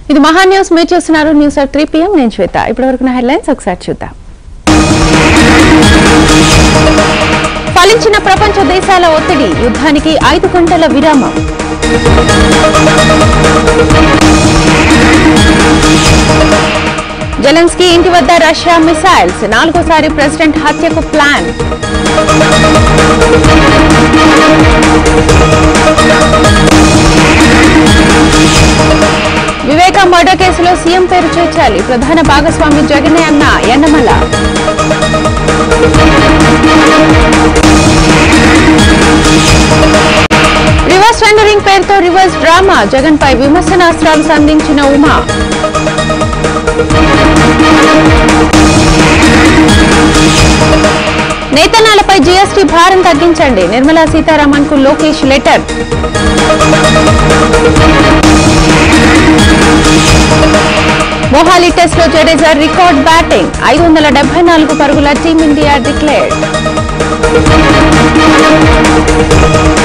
ఇది మహా న్యూస్ మీరు చూస్తున్నారు న్యూస్ అట్ త్రీ పిఎం నేను శ్వేత ఇప్పటి వరకు హెడ్లైన్స్ ఒకసారి చూద్దాం ఫలించిన ప్రపంచ దేశాల ఒత్తిడి యుద్ధానికి ఐదు గంటల విరామం జెలెన్స్కీ ఇంటి వద్ద రష్యా మిసైల్స్ నాలుగోసారి ప్రెసిడెంట్ హత్యకు ప్లాన్ వివేక మర్డర్ కేసులో సీఎం పేరు చేర్చాలి ప్రధాన భాగస్వామి జగనే అన్న ఎన్నమల రివర్స్ టెండరింగ్ పేరుతో రివర్స్ డ్రామా జగన్ పై విమర్శనాస్త్రాలు సంధించిన ఉమా నేతనాలపై జీఎస్టీ భారం తగ్గించండి నిర్మలా సీతారామన్ కు లోకేష్ లెటర్ మొహాలీ టెస్ట్ లో జడేజా రికార్డ్ బ్యాటింగ్ ఐదు వందల డెబ్బై నాలుగు పరుగుల టీమిండియా డిక్లేర్డ్